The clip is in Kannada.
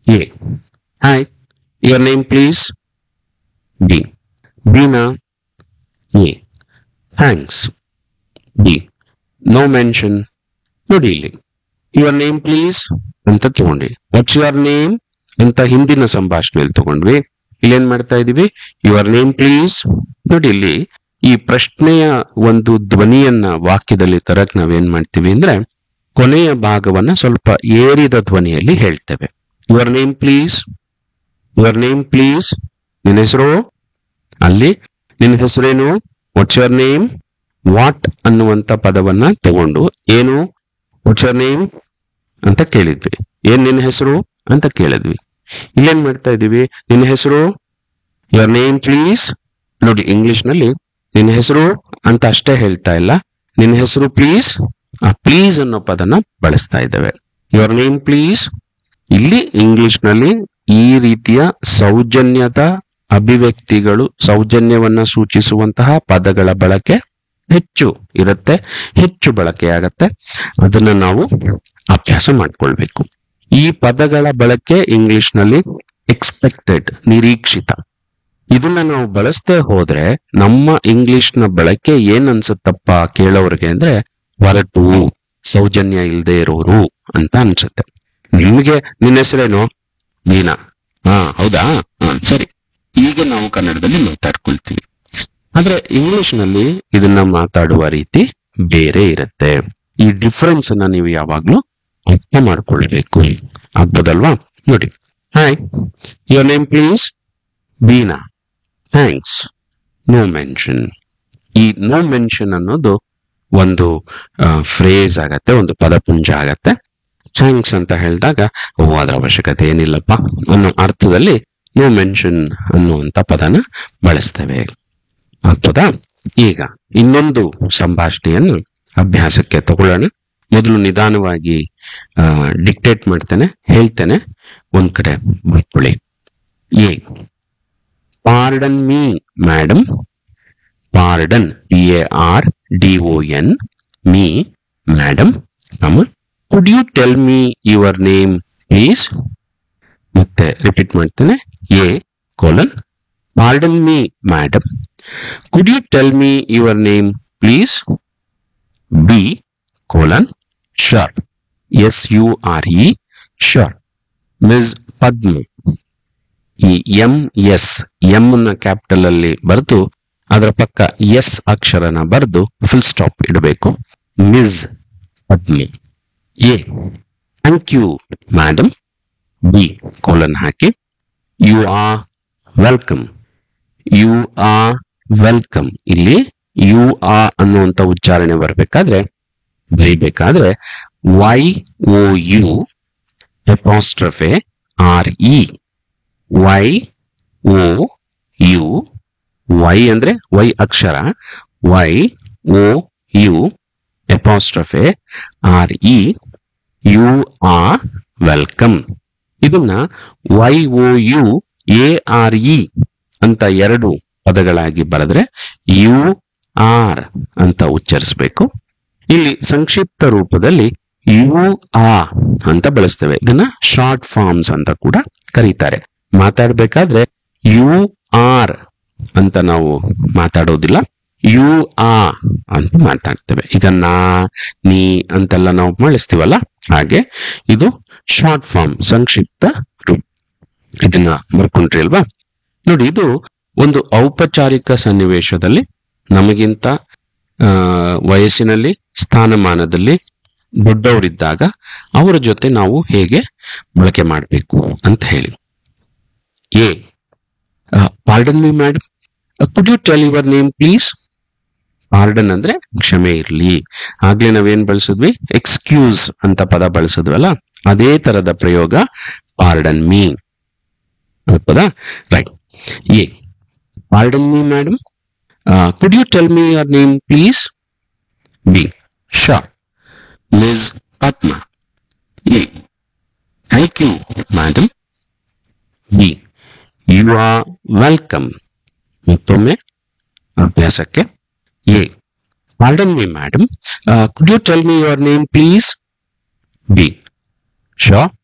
A hi your name please B Bina A thanks B no mention ನೋಡಿ ಇಲ್ಲಿ ಯುವರ್ ನೇಮ್ ಪ್ಲೀಸ್ ಅಂತ ತಗೊಂಡ್ವಿ ವಾಟ್ಸ್ ಯುವರ್ ನೇಮ್ ಅಂತ ಹಿಂದಿನ ಸಂಭಾಷಣೆಯಲ್ಲಿ ತಗೊಂಡ್ವಿ ಇಲ್ಲೇನ್ ಮಾಡ್ತಾ ಇದೀವಿ ಯುವರ್ ನೇಮ್ ಪ್ಲೀಸ್ ನೋಡಿ ಇಲ್ಲಿ ಈ ಪ್ರಶ್ನೆಯ ಒಂದು ಧ್ವನಿಯನ್ನ ವಾಕ್ಯದಲ್ಲಿ ತರಕ್ ನಾವೇನ್ ಮಾಡ್ತೀವಿ ಅಂದ್ರೆ ಕೊನೆಯ ಭಾಗವನ್ನ ಸ್ವಲ್ಪ ಏರಿದ ಧ್ವನಿಯಲ್ಲಿ ಹೇಳ್ತೇವೆ your name please your name please ನಿನ್ನ ಹೆಸರು ಅಲ್ಲಿ ನಿನ್ನ ಹೆಸರೇನು ವಾಟ್ಸ್ ಯುವರ್ ನೇಮ್ ವಾಟ್ ಅನ್ನುವಂತ ಪದವನ್ನ ತಗೊಂಡು ಏನು ವಾಟ್ಸ್ ಯುವರ್ ನೇಮ್ ಅಂತ ಕೇಳಿದ್ವಿ ಏನ್ ನಿನ್ನ ಹೆಸರು ಅಂತ ಕೇಳಿದ್ವಿ ಇಲ್ಲೇನ್ ಮಾಡ್ತಾ ಇದೀವಿ ನಿನ್ನ ಹೆಸರು ಯುವರ್ ನೇಮ್ ಪ್ಲೀಸ್ ನೋಡಿ ಇಂಗ್ಲಿಷ್ ನಲ್ಲಿ ನಿನ್ನ ಹೆಸರು ಅಂತ ಅಷ್ಟೇ ಹೇಳ್ತಾ ಇಲ್ಲ ನಿನ್ನ ಹೆಸರು ಪ್ಲೀಸ್ ಆ ಪ್ಲೀಸ್ ಅನ್ನೋ ಪದನ ಬಳಸ್ತಾ ಇದ್ದೇವೆ ಯುವರ್ ನೇಮ್ ಪ್ಲೀಸ್ ಇಲ್ಲಿ ಇಂಗ್ಲಿಷ್ ನಲ್ಲಿ ಈ ರೀತಿಯ ಸೌಜನ್ಯದ ಅಭಿವ್ಯಕ್ತಿಗಳು ಸೌಜನ್ಯವನ್ನ ಸೂಚಿಸುವಂತಹ ಪದಗಳ ಬಳಕೆ ಹೆಚ್ಚು ಇರುತ್ತೆ ಹೆಚ್ಚು ಬಳಕೆಯಾಗತ್ತೆ ಅದನ್ನ ನಾವು ಅಭ್ಯಾಸ ಮಾಡ್ಕೊಳ್ಬೇಕು ಈ ಪದಗಳ ಬಳಕೆ ಇಂಗ್ಲಿಷ್ ನಲ್ಲಿ ಎಕ್ಸ್ಪೆಕ್ಟೆಡ್ ನಿರೀಕ್ಷಿತ ಇದನ್ನ ನಾವು ಬಳಸದೆ ಹೋದ್ರೆ ನಮ್ಮ ಇಂಗ್ಲಿಷ್ ನ ಬಳಕೆ ಏನ್ ಅನ್ಸುತ್ತಪ್ಪ ಕೇಳೋರ್ಗೆ ಅಂದ್ರೆ ಹೊರಟು ಸೌಜನ್ಯ ಇಲ್ಲದೆ ಇರೋರು ಅಂತ ಅನ್ಸುತ್ತೆ ನಿಮ್ಗೆ ನಿನ್ನ ಹೆಸರೇನು ನೀನಾ ಹಾ ಹೌದಾ ಹಾ ಸರಿ ಈಗ ನಾವು ಕನ್ನಡದಲ್ಲಿ ಮಾತಾಡ್ಕೊಳ್ತೀವಿ ಆದ್ರೆ ಇಂಗ್ಲಿಷ್ ನಲ್ಲಿ ಇದನ್ನ ಮಾತಾಡುವ ರೀತಿ ಬೇರೆ ಇರುತ್ತೆ ಈ ಡಿಫರೆನ್ಸ್ ಅನ್ನ ನೀವು ಯಾವಾಗ್ಲೂ ಅರ್ಥ ಮಾಡ್ಕೊಳ್ಬೇಕು ಆಗ್ಬೋದಲ್ವಾ ನೋಡಿ hi your name please Beena thanks no mention ಈ ನೋ ಮೆನ್ಷನ್ ಅನ್ನೋದು ಒಂದು ಫ್ರೇಸ್ ಆಗತ್ತೆ ಒಂದು ಪದಪುಂಜ ಆಗತ್ತೆ ಥ್ಯಾಂಕ್ಸ್ ಅಂತ ಹೇಳಿದಾಗ ಓ ಅದರ ಅವಶ್ಯಕತೆ ಏನಿಲ್ಲಪ್ಪ ಅನ್ನೋ ಅರ್ಥದಲ್ಲಿ ನೋ ಮೆನ್ಷನ್ ಅನ್ನುವಂತ ಪದನ ಬಳಸ್ತೇವೆ ಆಗ್ತದಾ ಈಗ ಇನ್ನೊಂದು ಸಂಭಾಷಣೆಯನ್ನು ಅಭ್ಯಾಸಕ್ಕೆ ತಗೊಳ್ಳೋಣ ಮೊದಲು ನಿಧಾನವಾಗಿ ಡಿಕ್ಟೇಟ್ ಮಾಡ್ತೇನೆ ಹೇಳ್ತೇನೆ ಒಂದ್ ಕಡೆ ಬರ್ಕೊಳ್ಳಿ A pardon me madam pardon P A R D O N me madam comma could you tell me your name please ಮತ್ತೆ ರಿಪೀಟ್ ಮಾಡ್ತೇನೆ A colon pardon me madam could you tell me your name please B colon sure S U R E sure Miss Padma ಈ ಎಂ ಎಸ್ ಎಂ ನ ಕ್ಯಾಪಿಟಲ್ ಅಲ್ಲಿ ಬರೆದು ಅದರ ಪಕ್ಕ ಎಸ್ ಅಕ್ಷರನ ಬರೆದು ಫುಲ್ ಸ್ಟಾಪ್ ಇಡಬೇಕು Miss Padmi A thank you madam B colon ಹಾಕಿ you are welcome you are welcome ಇಲ್ಲಿ ಯು ಆ ಅನ್ನುವಂತ ಉಚ್ಚಾರಣೆ ಬರಬೇಕಾದ್ರೆ ಬರೀಬೇಕಾದ್ರೆ Y O U apostrophe R E Y O U Y ಅಂದ್ರೆ ವೈ ಅಕ್ಷರ Y O U apostrophe R E you are welcome ಇದನ್ನ Y O U A R E ಅಂತ ಎರಡು ಪದಗಳಾಗಿ ಬರೆದ್ರೆ ಯು ಆರ್ ಅಂತ ಉಚ್ಚರಿಸಬೇಕು ಇಲ್ಲಿ ಸಂಕ್ಷಿಪ್ತ ರೂಪದಲ್ಲಿ ಯು ಆ ಅಂತ ಬಳಸ್ತೇವೆ ಇದನ್ನ ಶಾರ್ಟ್ ಫಾರ್ಮ್ಸ್ ಅಂತ ಕೂಡ ಕರೀತಾರೆ ಮಾತಾಡ್ಬೇಕಾದ್ರೆ ಯು ಆರ್ ಅಂತ ನಾವು ಮಾತಾಡೋದಿಲ್ಲ ಯು ಆ ಅಂತ ಮಾತಾಡ್ತೇವೆ ಈಗ ನಾ ನೀ ಅಂತೆಲ್ಲ ನಾವು ಮಾಡಿಸ್ತೀವಲ್ಲ ಹಾಗೆ ಇದು ಶಾರ್ಟ್ ಫಾರ್ಮ್ ಸಂಕ್ಷಿಪ್ತ ರೂಪ ಇದನ್ನ ಬರ್ಕೊಂಡ್ರಿ ಅಲ್ವಾ ನೋಡಿ ಇದು ಒಂದು ಔಪಚಾರಿಕ ಸನ್ನಿವೇಶದಲ್ಲಿ ನಮಗಿಂತ ಆ, ವಯಸ್ಸಿನಲ್ಲಿ ಸ್ಥಾನಮಾನದಲ್ಲಿ ದೊಡ್ಡವರಿದ್ದಾಗ ಅವರ ಜೊತೆ ನಾವು ಹೇಗೆ ಬಳಕೆ ಮಾಡಬೇಕು ಅಂತ ಹೇಳಿ A pardon me madam could you tell your name please pardon ಅಂದ್ರೆ ಕ್ಷಮೆ ಇರ್ಲಿ ಆಗ್ಲೇ ನಾವೇನ್ ಬಳಸಿದ್ವಿ ಎಕ್ಸ್ಕ್ಯೂಸ್ ಅಂತ ಪದ ಬಳಸಿದ್ವಲ್ಲ ಅದೇ ತರದ ಪ್ರಯೋಗ ಪಾರ್ಡನ್ ಮೀ ಹೌದಾ right A pardon me madam could you tell me your name please B sure Miss Padma A thank you madam B you are welcome ಮತ್ತೊಮ್ಮೆ ಅಭ್ಯಾಸಕ್ಕೆ A pardon me madam could you tell me your name please B Shah